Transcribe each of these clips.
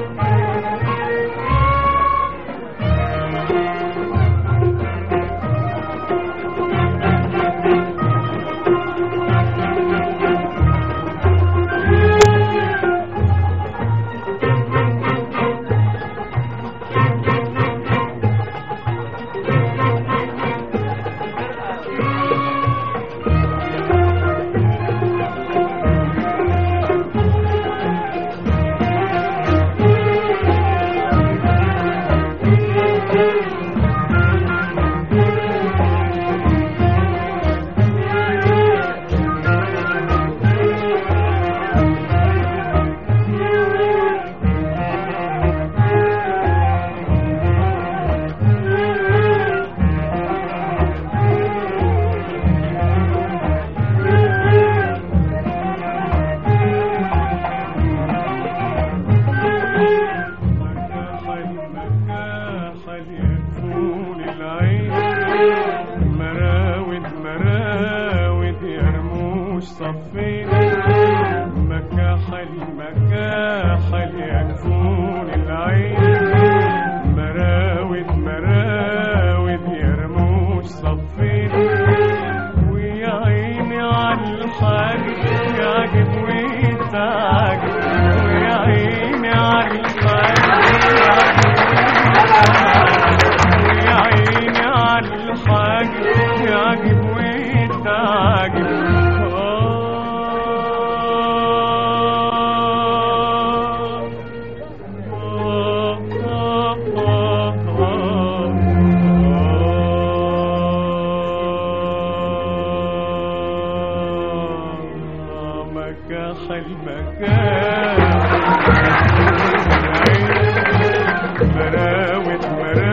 مراود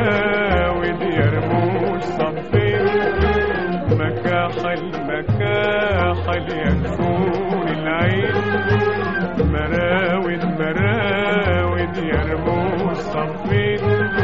مراود يرموش صفين مكاحل مكاحل يكفون العين مراود مراود يرموش صفين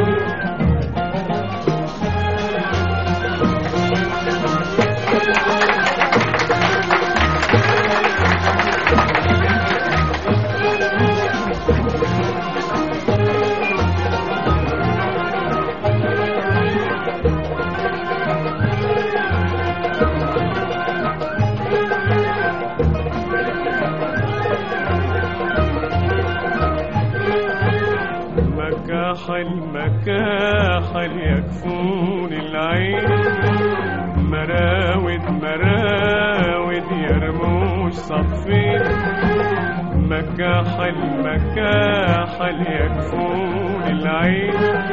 مكاحل مكاحل يكفون العين مراود مراود يرموش صفين مكاحل مكاحل يكفون العين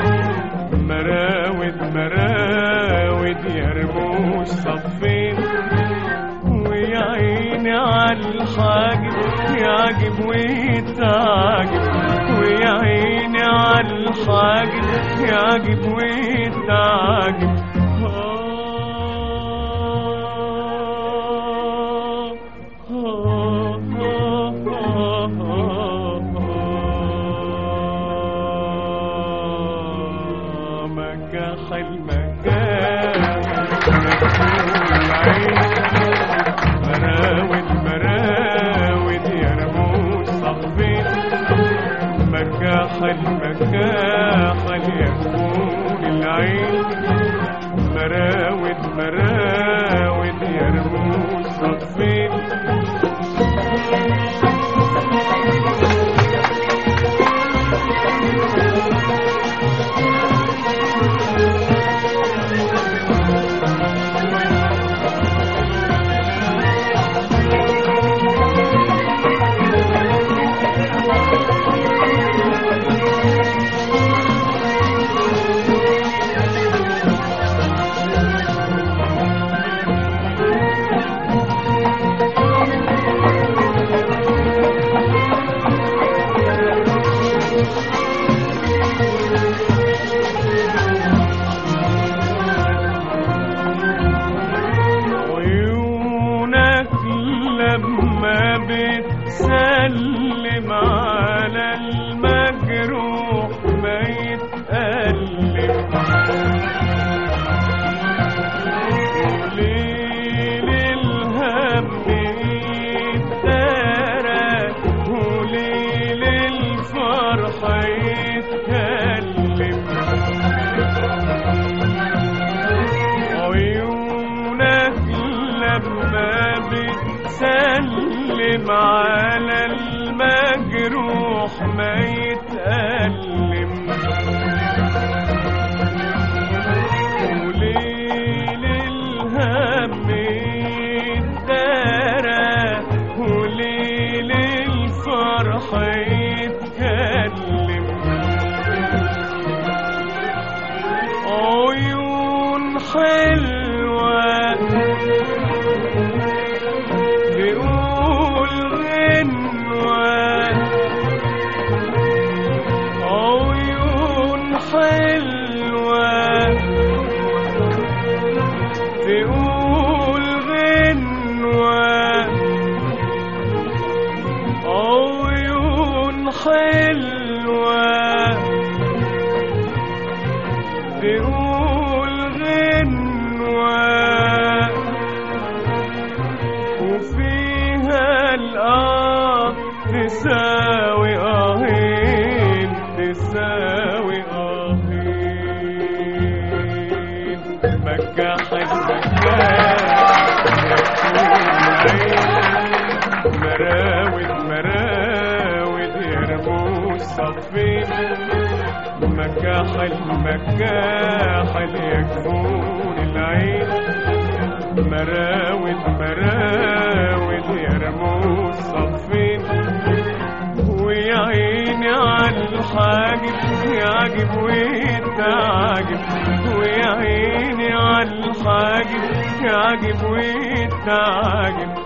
مراود مراود يرموش صفين ويا عيني عالحاجب يعجب ويتعجب ويا عيني عالحاجب يعجب ويتعجب مكاحل مكاحل مراود مراود يرموش صفين مكاحل مكاحل يكون العين مراود مراود يرموش صفين سلم على المجروح ما يتألم وليل الهم الدرى وليل الفرح يتكلم عيون حلوة بيقول غنوة عيون حلوة بيقول غنوة عيون حلوة تقول غنوة وفيها الآه تساوي آهين تساوي آهين مكاح المكاح مراود مراود يرموا الصفين مكاحل مكاحل يكفون العين مراود مراود يرموا الصفين ويا عيني على الحاجب يعجب ويتعجب ويا عيني على الحاجب يعجب ويتعجب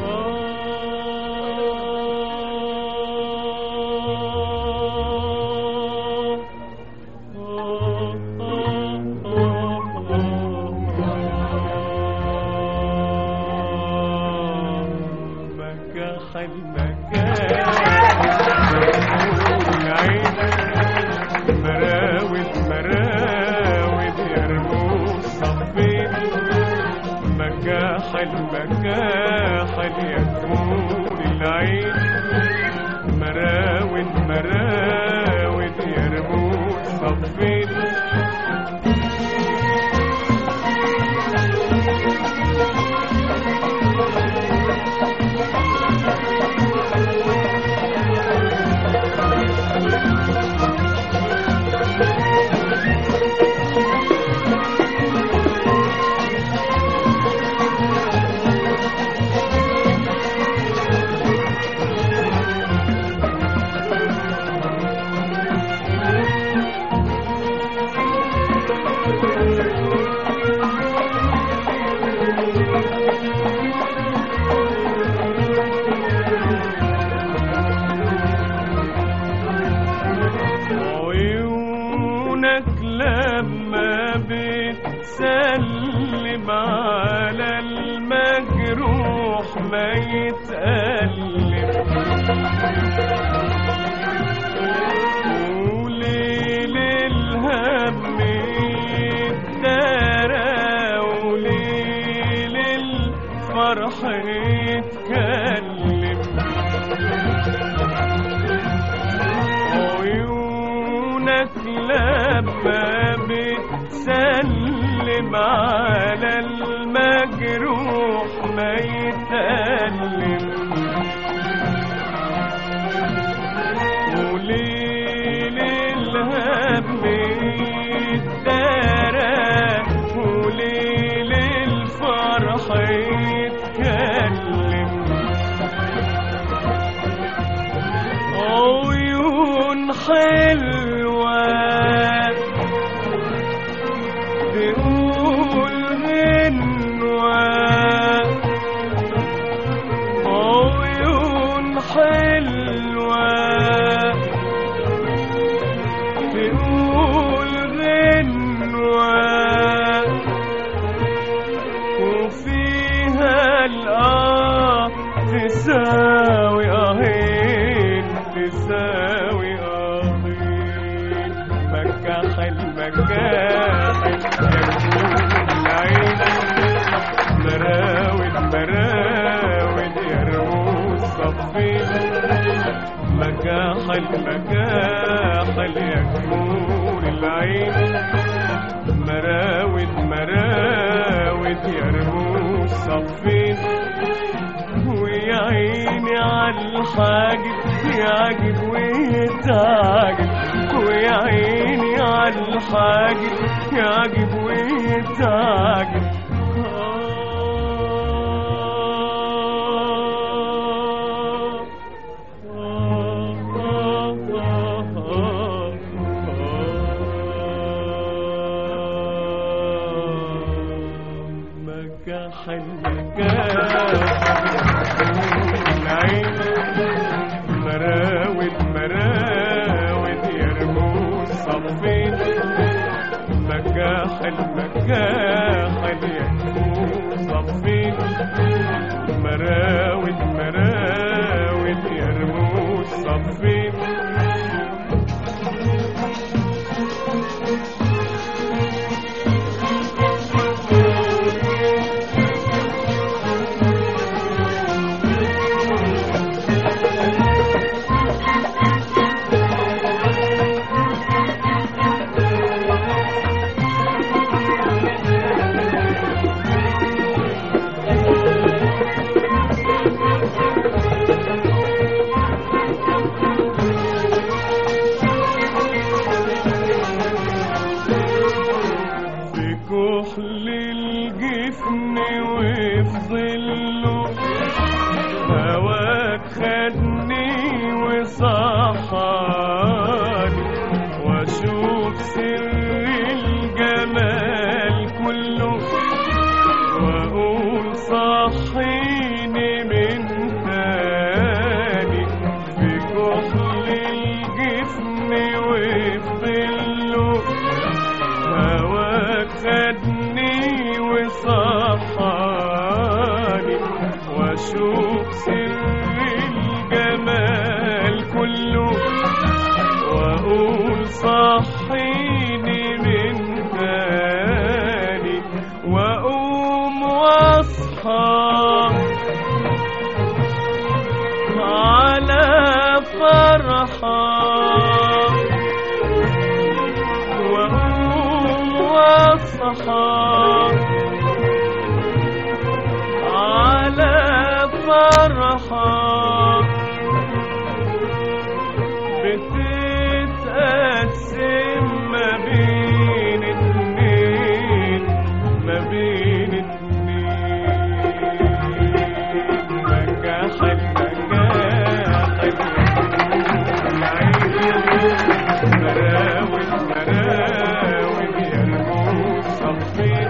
مكاح المكان مراود مراود يرموا الصفين مكاح المكاح يكون العين مراود مراود يرموا الصفين عيونك لما بتسلم على المجروح ما يتألم وليل الهم يتدارى وليل الفرح يتكلم عيونك لما بتسلم على المجروح ما يتألم وليل الهم يتدارى وليل الفرح يتكلم عيون حلوة تقول غنوة عيون حلوة تقول غنوة وفيها الآه تساوي آهين تساوي آهين مكاح المكاح يرمون العين مراود مراود يرموا الصفين مكاح المكاح يكون العين مراود مراود يرموا الصفين ويا عيني عالحاجب يعجب ويتعجب ويا عيني عالحاجب يعجب ويتعجب مكاح المكاح العين مراود مراود يرموا الصفين مكاح المكاح يرموا الصفين مراود مراود يرموا الصفين في كحل الجفن وفي ظله هواك خدني وصحاني واشوف سر الجمال كله واقول صحيني من تاني في كحل الجفن وفي ظله هواك خدني وصحاني واشوف سر الجمال كله واقول صحيني من تاني واقوم واصحى على فرحه وأقوم وأصحى على فرحة بتتقسم ما بين اتنين ما بين اتنين مكاح المكاح العين مراود مراود يرموا الصفين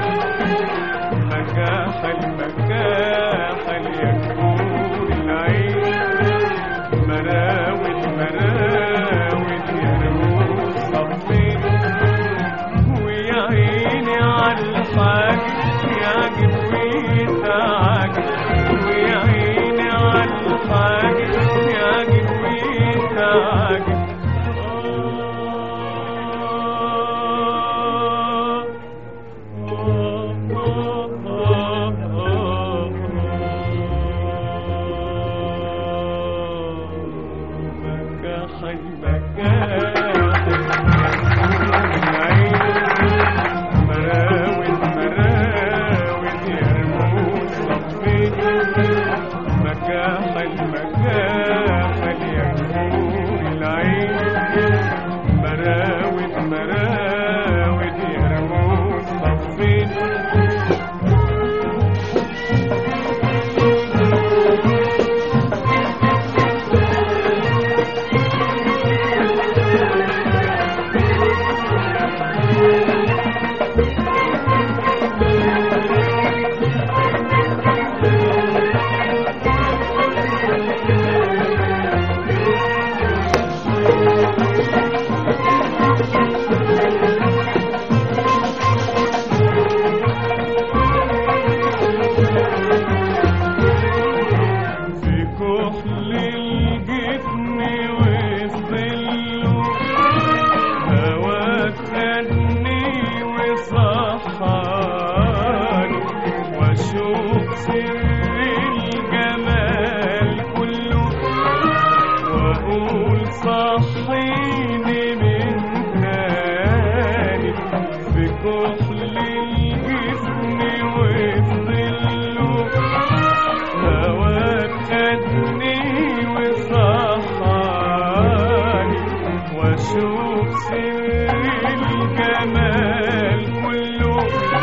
الجمال كله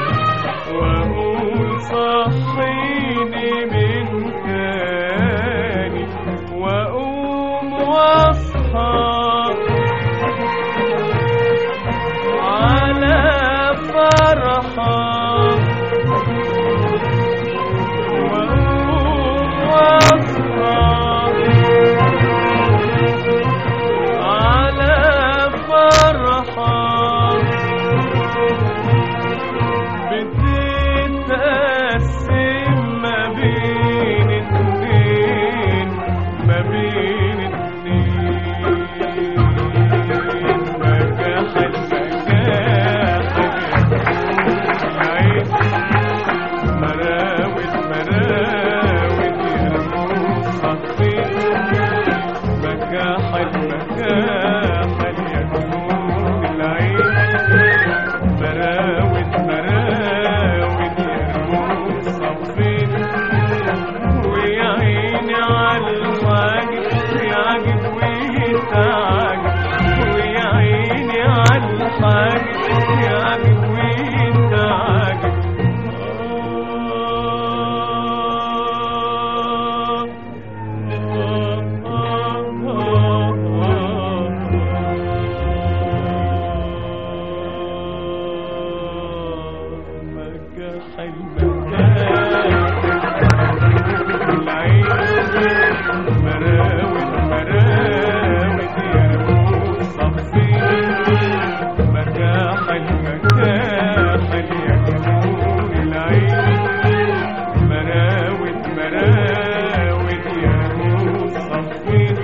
وأقول صحيني من تاني وأقوم وأصحى على فرحة وأقوم وأصحى على فرحة بتتقسم ما بين اتنين ما بين اتنين مجاحد مجاحد عين مراود مراود يرموا صفين مكاحل مكاحل يكون العين مراود مراود يرموا صفين ويا عيني على الواجب يعجب ويتعجب ويا عيني على الحاجب يعجب ويتعجب آه مراود مراود يا مصفين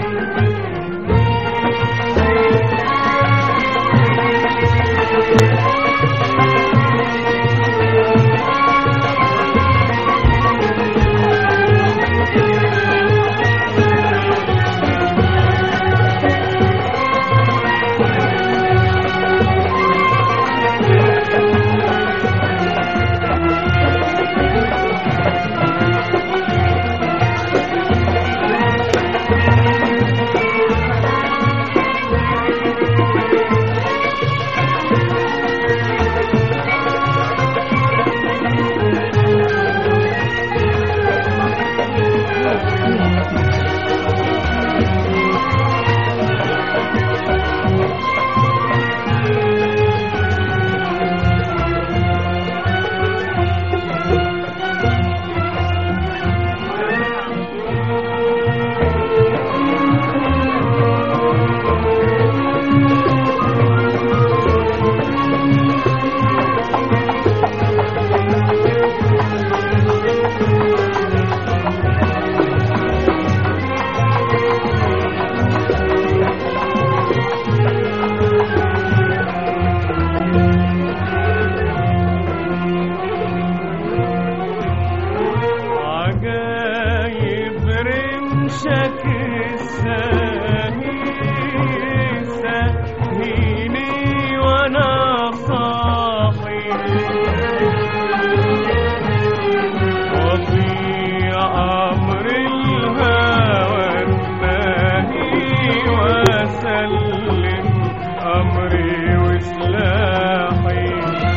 عجايب رمشك الساهي سهيني وانا صاحي وضيع امر الهوى الناهي وسلم امري وسلاحي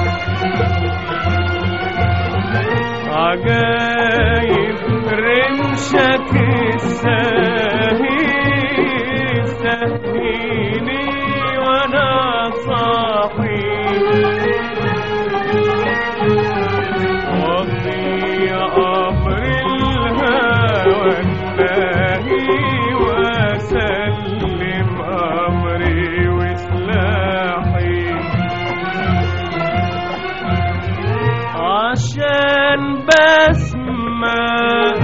عجايب رمشك الساهي سهيني وانا صاحي وضيع امر الهوى الناهي وسلم امري وسلاحي عشان بسمة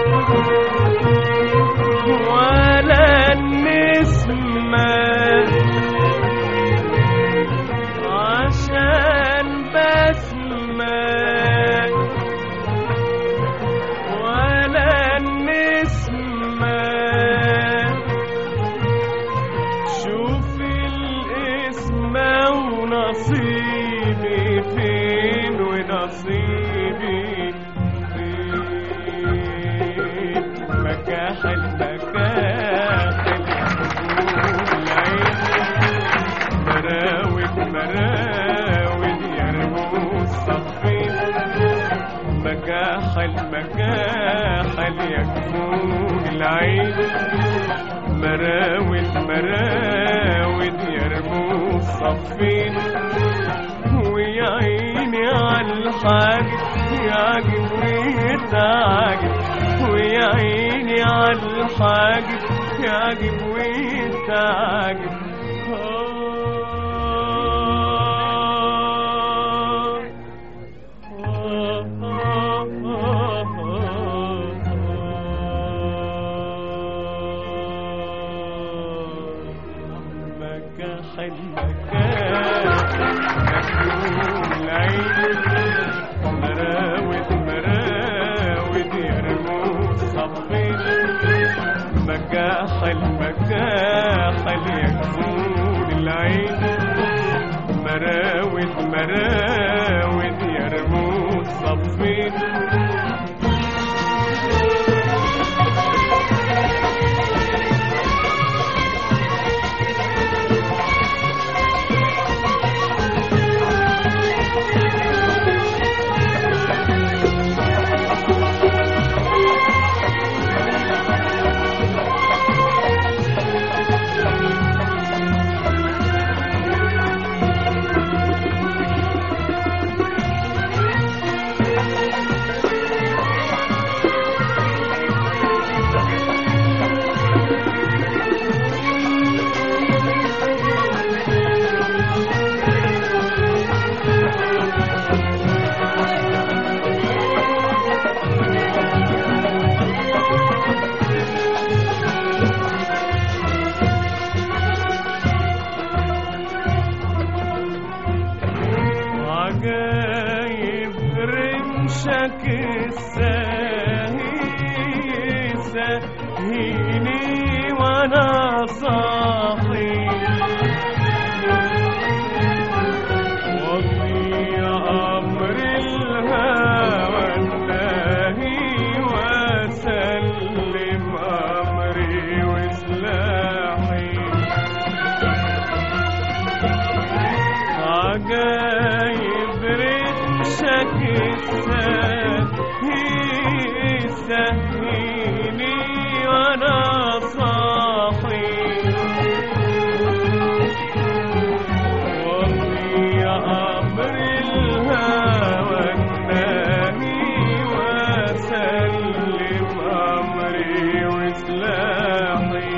ولا النسمة عشان بسمة ولا النسمة شوف الاسم ونصيبي فين ونصيبي فين مكاحل مكاحل العين مراود يرموا الصفين مكاحل مكاحل يكفون العين مراود مراود يرموا الصفين ويا عيني على الحاج يعجب ويتعجب ويا عيني على الحاج يعجب ويتعجب مكاح المكان مكتوب العين مراود مراود يرموا الصفين مكاح المكاح يكفون العين مراود مراود يرموا الصفين عجايب رمشك الساهي سهيني وانا صاحي وفي امر الهوى الناهي وسلم امري وسلاحي عجايب رمشك السهي سهيني وانا صاحي وفي امر الهوى الناهي وسلم امري وسلاحي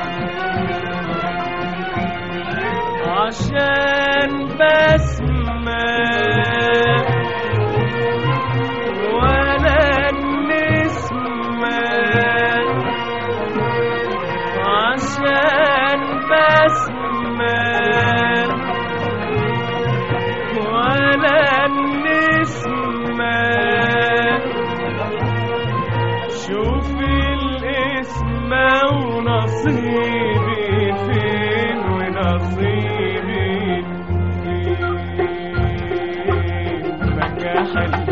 عشان بسمة ولا النسمة عشان بسمة ولا النسمة شوف الاسم ونصيبي فين ونصيبي فين مكاح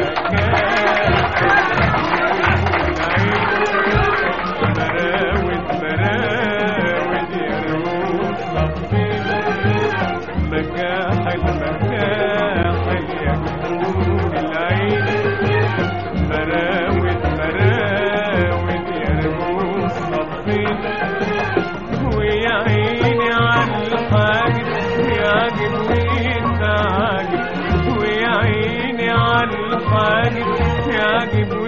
المكاح مراود مراود يروح صفين مكاح المكاح يكون العين مراود مراود يرموا الصفين ويا عيني على الحاجب يعجب ويتعجب ويا عيني على الحاجب يعجب